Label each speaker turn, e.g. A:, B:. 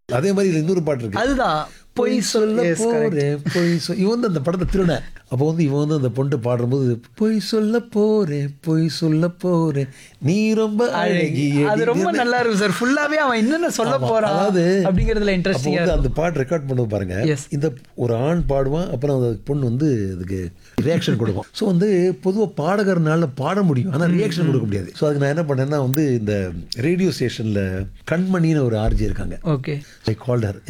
A: அதே மாதிரி இதுல இன்னொரு பாட்டு இருக்கு
B: அதுதான்
A: பொய் சொல்ல
B: Yes, correct.
A: போறேன் பொய் சொல் இவன் வந்து அந்த படத்தை திருட அப்போ வந்து இவன் வந்து அந்த பொண்ணு பாடும்போது பொய் சொல்ல போறேன் பொய் சொல்ல போறேன் நீ ரொம்ப அழகி
B: அது ரொம்ப நல்லா இருக்கும் சார் ஃபுல்லாவே அவன் என்னென்ன சொல்ல
A: ஆமா.
B: போறான்
A: அதாவது
B: அப்படிங்கறதுல
A: அப்போ
B: இன்ட்ரெஸ்டிங்கா
A: வந்து அந்த பாட்டு ரெக்கார்ட் பண்ண பாருங்க
B: Yes.
A: இந்த ஒரு ஆண் பாடுவான் அப்புறம் அந்த பொண்ணு வந்து அதுக்கு ரியாக்ஷன் கொடுக்கும் ஸோ வந்து பொதுவாக பாடகர்னால பாட முடியும் ஆனால் ரியாக்ஷன் கொடுக்க முடியாது ஸோ அதுக்கு நான் என்ன பண்ணேன்னா வந்து இந்த ரேடியோ ஸ்டேஷனில் கண்மணின்னு ஒரு ஆர்ஜி இருக்காங்க
B: ஓகே
A: ஐ கால்டர்